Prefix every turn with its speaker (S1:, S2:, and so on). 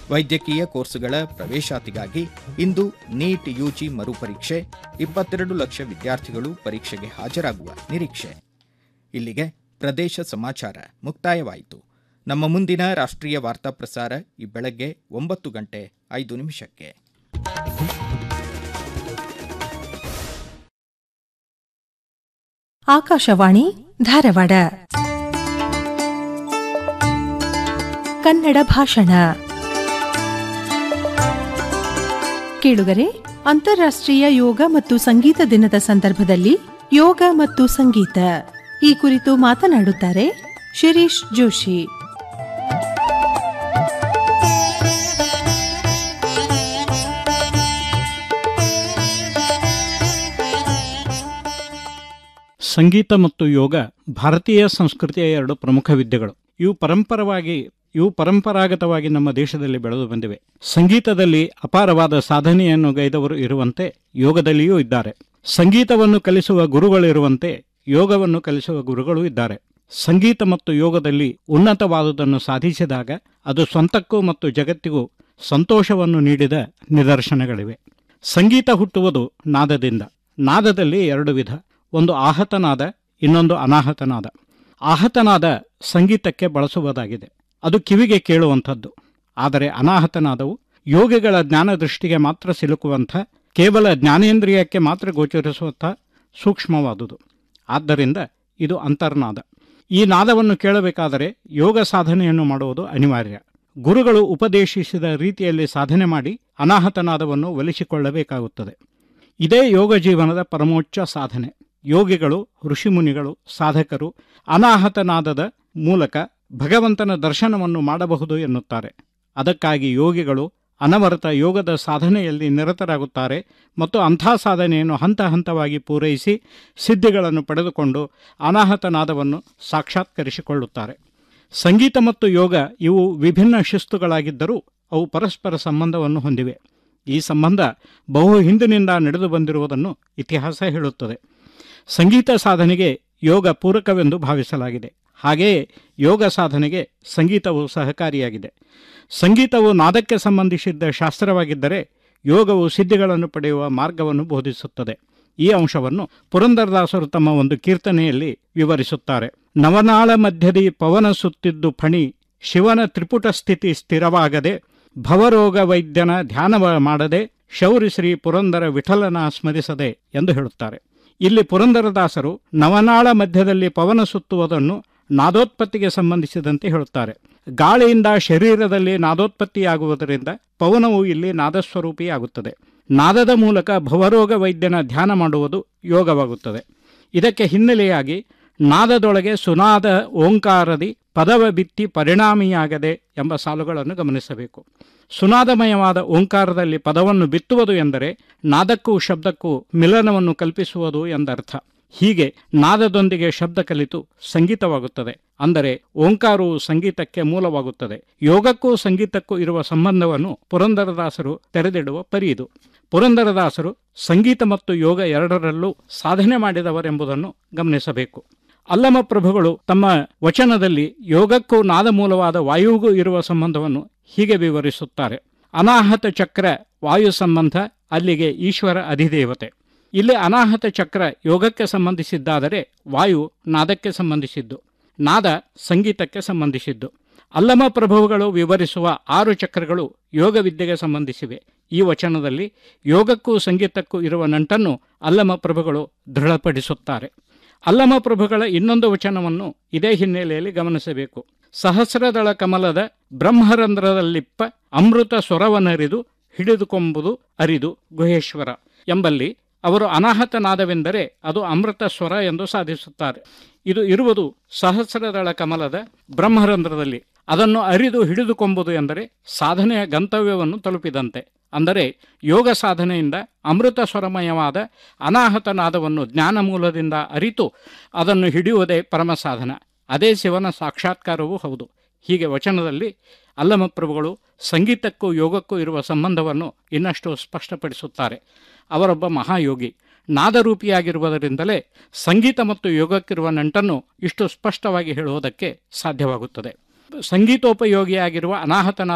S1: ವೈದ್ಯಕೀಯ ಕೋರ್ಸುಗಳ ಪ್ರವೇಶಾತಿಗಾಗಿ ಇಂದು NEET UG ಮರುಪರೀಕ್ಷೆ ಇಪ್ಪತ್ತೆರಡು ಲಕ್ಷ ವಿದ್ಯಾರ್ಥಿಗಳು ಪರೀಕ್ಷೆಗೆ ಹಾಜರಾಗುವ ನಿರೀಕ್ಷೆ ಇಲ್ಲಿಗೆ ಪ್ರದೇಶ ಸಮಾಚಾರ ಮುಕ್ತಾಯವಾಯಿತು ನಮ್ಮ ಮುಂದಿನ ರಾಷ್ಟ್ರೀಯ ವಾರ್ತಾ ಪ್ರಸಾರ ಈ ಬೆಳಗ್ಗೆ ಒಂಬತ್ತು ಗಂಟೆ ಐದು ನಿಮಿಷಕ್ಕೆ
S2: ಆಕಾಶವಾಣಿ ಧಾರವಾಡ ಕನ್ನಡ ಭಾಷಣ ಕೇಳುಗರೆ ಅಂತಾರಾಷ್ಟ್ರೀಯ ಯೋಗ ಮತ್ತು ಸಂಗೀತ ದಿನದ ಸಂದರ್ಭದಲ್ಲಿ ಯೋಗ ಮತ್ತು ಸಂಗೀತ ಈ ಕುರಿತು ಮಾತನಾಡುತ್ತಾರೆ ಶಿರೀಶ್ ಜೋಶಿ
S3: ಸಂಗೀತ ಮತ್ತು ಯೋಗ ಭಾರತೀಯ ಸಂಸ್ಕೃತಿಯ ಎರಡು ಪ್ರಮುಖ ವಿದ್ಯೆಗಳು ಇವು ಪರಂಪರವಾಗಿ ಇವು ಪರಂಪರಾಗತವಾಗಿ ನಮ್ಮ ದೇಶದಲ್ಲಿ ಬೆಳೆದು ಬಂದಿವೆ ಸಂಗೀತದಲ್ಲಿ ಅಪಾರವಾದ ಸಾಧನೆಯನ್ನು ಗೈದವರು ಇರುವಂತೆ ಯೋಗದಲ್ಲಿಯೂ ಇದ್ದಾರೆ ಸಂಗೀತವನ್ನು ಕಲಿಸುವ ಗುರುಗಳಿರುವಂತೆ ಯೋಗವನ್ನು ಕಲಿಸುವ ಗುರುಗಳು ಇದ್ದಾರೆ ಸಂಗೀತ ಮತ್ತು ಯೋಗದಲ್ಲಿ ಉನ್ನತವಾದುದನ್ನು ಸಾಧಿಸಿದಾಗ ಅದು ಸ್ವಂತಕ್ಕೂ ಮತ್ತು ಜಗತ್ತಿಗೂ ಸಂತೋಷವನ್ನು ನೀಡಿದ ನಿದರ್ಶನಗಳಿವೆ ಸಂಗೀತ ಹುಟ್ಟುವುದು ನಾದದಿಂದ ನಾದದಲ್ಲಿ ಎರಡು ವಿಧ ಒಂದು ಆಹತನಾದ ಇನ್ನೊಂದು ಅನಾಹತನಾದ ಆಹತನಾದ ಸಂಗೀತಕ್ಕೆ ಬಳಸುವುದಾಗಿದೆ ಅದು ಕಿವಿಗೆ ಕೇಳುವಂಥದ್ದು ಆದರೆ ಅನಾಹತನಾದವು ಯೋಗಿಗಳ ಜ್ಞಾನದೃಷ್ಟಿಗೆ ಮಾತ್ರ ಸಿಲುಕುವಂಥ ಕೇವಲ ಜ್ಞಾನೇಂದ್ರಿಯಕ್ಕೆ ಮಾತ್ರ ಗೋಚರಿಸುವಂಥ ಸೂಕ್ಷ್ಮವಾದುದು ಆದ್ದರಿಂದ ಇದು ಅಂತರ್ನಾದ ಈ ನಾದವನ್ನು ಕೇಳಬೇಕಾದರೆ ಯೋಗ ಸಾಧನೆಯನ್ನು ಮಾಡುವುದು ಅನಿವಾರ್ಯ ಗುರುಗಳು ಉಪದೇಶಿಸಿದ ರೀತಿಯಲ್ಲಿ ಸಾಧನೆ ಮಾಡಿ ಅನಾಹತನಾದವನ್ನು ಒಲಿಸಿಕೊಳ್ಳಬೇಕಾಗುತ್ತದೆ ಇದೇ ಯೋಗ ಜೀವನದ ಪರಮೋಚ್ಚ ಸಾಧನೆ ಯೋಗಿಗಳು ಋಷಿಮುನಿಗಳು ಸಾಧಕರು ಅನಾಹತನಾದದ ಮೂಲಕ ಭಗವಂತನ ದರ್ಶನವನ್ನು ಮಾಡಬಹುದು ಎನ್ನುತ್ತಾರೆ ಅದಕ್ಕಾಗಿ ಯೋಗಿಗಳು ಅನವರತ ಯೋಗದ ಸಾಧನೆಯಲ್ಲಿ ನಿರತರಾಗುತ್ತಾರೆ ಮತ್ತು ಅಂಥ ಸಾಧನೆಯನ್ನು ಹಂತ ಹಂತವಾಗಿ ಪೂರೈಸಿ ಸಿದ್ಧಿಗಳನ್ನು ಪಡೆದುಕೊಂಡು ಅನಾಹತನಾದವನ್ನು ಸಾಕ್ಷಾತ್ಕರಿಸಿಕೊಳ್ಳುತ್ತಾರೆ ಸಂಗೀತ ಮತ್ತು ಯೋಗ ಇವು ವಿಭಿನ್ನ ಶಿಸ್ತುಗಳಾಗಿದ್ದರೂ ಅವು ಪರಸ್ಪರ ಸಂಬಂಧವನ್ನು ಹೊಂದಿವೆ ಈ ಸಂಬಂಧ ಬಹು ಹಿಂದಿನಿಂದ ನಡೆದು ಬಂದಿರುವುದನ್ನು ಇತಿಹಾಸ ಹೇಳುತ್ತದೆ ಸಂಗೀತ ಸಾಧನೆಗೆ ಯೋಗ ಪೂರಕವೆಂದು ಭಾವಿಸಲಾಗಿದೆ ಹಾಗೆಯೇ ಯೋಗ ಸಾಧನೆಗೆ ಸಂಗೀತವು ಸಹಕಾರಿಯಾಗಿದೆ ಸಂಗೀತವು ನಾದಕ್ಕೆ ಸಂಬಂಧಿಸಿದ್ದ ಶಾಸ್ತ್ರವಾಗಿದ್ದರೆ ಯೋಗವು ಸಿದ್ಧಿಗಳನ್ನು ಪಡೆಯುವ ಮಾರ್ಗವನ್ನು ಬೋಧಿಸುತ್ತದೆ ಈ ಅಂಶವನ್ನು ಪುರಂದರದಾಸರು ತಮ್ಮ ಒಂದು ಕೀರ್ತನೆಯಲ್ಲಿ ವಿವರಿಸುತ್ತಾರೆ ನವನಾಳ ಮಧ್ಯದಿ ಪವನ ಸುತ್ತಿದ್ದು ಫಣಿ ಶಿವನ ತ್ರಿಪುಟ ಸ್ಥಿತಿ ಸ್ಥಿರವಾಗದೆ ಭವರೋಗ ವೈದ್ಯನ ಧ್ಯಾನವ ಮಾಡದೆ ಶೌರಿ ಶ್ರೀ ಪುರಂದರ ವಿಠಲನ ಸ್ಮರಿಸದೆ ಎಂದು ಹೇಳುತ್ತಾರೆ ಇಲ್ಲಿ ಪುರಂದರದಾಸರು ನವನಾಳ ಮಧ್ಯದಲ್ಲಿ ಪವನ ಸುತ್ತುವುದನ್ನು ನಾದೋತ್ಪತ್ತಿಗೆ ಸಂಬಂಧಿಸಿದಂತೆ ಹೇಳುತ್ತಾರೆ ಗಾಳಿಯಿಂದ ಶರೀರದಲ್ಲಿ ನಾದೋತ್ಪತ್ತಿಯಾಗುವುದರಿಂದ ಪವನವು ಇಲ್ಲಿ ನಾದಸ್ವರೂಪಿಯಾಗುತ್ತದೆ ನಾದದ ಮೂಲಕ ಭವರೋಗ ವೈದ್ಯನ ಧ್ಯಾನ ಮಾಡುವುದು ಯೋಗವಾಗುತ್ತದೆ ಇದಕ್ಕೆ ಹಿನ್ನೆಲೆಯಾಗಿ ನಾದದೊಳಗೆ ಸುನಾದ ಓಂಕಾರದಿ ಪದವ ಬಿತ್ತಿ ಪರಿಣಾಮಿಯಾಗದೆ ಎಂಬ ಸಾಲುಗಳನ್ನು ಗಮನಿಸಬೇಕು ಸುನಾದಮಯವಾದ ಓಂಕಾರದಲ್ಲಿ ಪದವನ್ನು ಬಿತ್ತುವುದು ಎಂದರೆ ನಾದಕ್ಕೂ ಶಬ್ದಕ್ಕೂ ಮಿಲನವನ್ನು ಕಲ್ಪಿಸುವುದು ಎಂದರ್ಥ ಹೀಗೆ ನಾದದೊಂದಿಗೆ ಶಬ್ದ ಕಲಿತು ಸಂಗೀತವಾಗುತ್ತದೆ ಅಂದರೆ ಓಂಕಾರವು ಸಂಗೀತಕ್ಕೆ ಮೂಲವಾಗುತ್ತದೆ ಯೋಗಕ್ಕೂ ಸಂಗೀತಕ್ಕೂ ಇರುವ ಸಂಬಂಧವನ್ನು ಪುರಂದರದಾಸರು ತೆರೆದಿಡುವ ಪರಿಯಿದು ಪುರಂದರದಾಸರು ಸಂಗೀತ ಮತ್ತು ಯೋಗ ಎರಡರಲ್ಲೂ ಸಾಧನೆ ಮಾಡಿದವರೆಂಬುದನ್ನು ಗಮನಿಸಬೇಕು ಅಲ್ಲಮ ಪ್ರಭುಗಳು ತಮ್ಮ ವಚನದಲ್ಲಿ ಯೋಗಕ್ಕೂ ನಾದ ಮೂಲವಾದ ವಾಯುವಿಗೂ ಇರುವ ಸಂಬಂಧವನ್ನು ಹೀಗೆ ವಿವರಿಸುತ್ತಾರೆ ಅನಾಹತ ಚಕ್ರ ವಾಯು ಸಂಬಂಧ ಅಲ್ಲಿಗೆ ಈಶ್ವರ ಅಧಿದೇವತೆ ಇಲ್ಲಿ ಅನಾಹತ ಚಕ್ರ ಯೋಗಕ್ಕೆ ಸಂಬಂಧಿಸಿದ್ದಾದರೆ ವಾಯು ನಾದಕ್ಕೆ ಸಂಬಂಧಿಸಿದ್ದು ನಾದ ಸಂಗೀತಕ್ಕೆ ಸಂಬಂಧಿಸಿದ್ದು ಅಲ್ಲಮ ಪ್ರಭುಗಳು ವಿವರಿಸುವ ಆರು ಚಕ್ರಗಳು ಯೋಗ ವಿದ್ಯೆಗೆ ಸಂಬಂಧಿಸಿವೆ ಈ ವಚನದಲ್ಲಿ ಯೋಗಕ್ಕೂ ಸಂಗೀತಕ್ಕೂ ಇರುವ ನಂಟನ್ನು ಅಲ್ಲಮ ಪ್ರಭುಗಳು ದೃಢಪಡಿಸುತ್ತಾರೆ ಅಲ್ಲಮ ಪ್ರಭುಗಳ ಇನ್ನೊಂದು ವಚನವನ್ನು ಇದೇ ಹಿನ್ನೆಲೆಯಲ್ಲಿ ಗಮನಿಸಬೇಕು ಸಹಸ್ರದಳ ಕಮಲದ ಬ್ರಹ್ಮರಂಧ್ರದಲ್ಲಿಪ್ಪ ಅಮೃತ ಸ್ವರವನರಿದು ಹಿಡಿದುಕೊಂಬುದು ಅರಿದು ಗುಹೇಶ್ವರ ಎಂಬಲ್ಲಿ ಅವರು ಅನಾಹತನಾದವೆಂದರೆ ಅದು ಅಮೃತ ಸ್ವರ ಎಂದು ಸಾಧಿಸುತ್ತಾರೆ ಇದು ಇರುವುದು ಸಹಸ್ರದಳ ಕಮಲದ ಬ್ರಹ್ಮರಂಧ್ರದಲ್ಲಿ ಅದನ್ನು ಅರಿದು ಹಿಡಿದುಕೊಂಬುದು ಎಂದರೆ ಸಾಧನೆಯ ಗಂತವ್ಯವನ್ನು ತಲುಪಿದಂತೆ ಅಂದರೆ ಯೋಗ ಸಾಧನೆಯಿಂದ ಅಮೃತ ಸ್ವರಮಯವಾದ ಅನಾಹತನಾದವನ್ನು ಜ್ಞಾನ ಮೂಲದಿಂದ ಅರಿತು ಅದನ್ನು ಹಿಡಿಯುವುದೇ ಪರಮ ಸಾಧನ ಅದೇ ಶಿವನ ಸಾಕ್ಷಾತ್ಕಾರವೂ ಹೌದು ಹೀಗೆ ವಚನದಲ್ಲಿ ಅಲ್ಲಮಪ್ರಭುಗಳು ಸಂಗೀತಕ್ಕೂ ಯೋಗಕ್ಕೂ ಇರುವ ಸಂಬಂಧವನ್ನು ಇನ್ನಷ್ಟು ಸ್ಪಷ್ಟಪಡಿಸುತ್ತಾರೆ ಅವರೊಬ್ಬ ಮಹಾಯೋಗಿ ನಾದರೂಪಿಯಾಗಿರುವುದರಿಂದಲೇ ಸಂಗೀತ ಮತ್ತು ಯೋಗಕ್ಕಿರುವ ನಂಟನ್ನು ಇಷ್ಟು ಸ್ಪಷ್ಟವಾಗಿ ಹೇಳುವುದಕ್ಕೆ ಸಾಧ್ಯವಾಗುತ್ತದೆ ಸಂಗೀತೋಪಯೋಗಿಯಾಗಿರುವ ಅನಾಹತನಾದ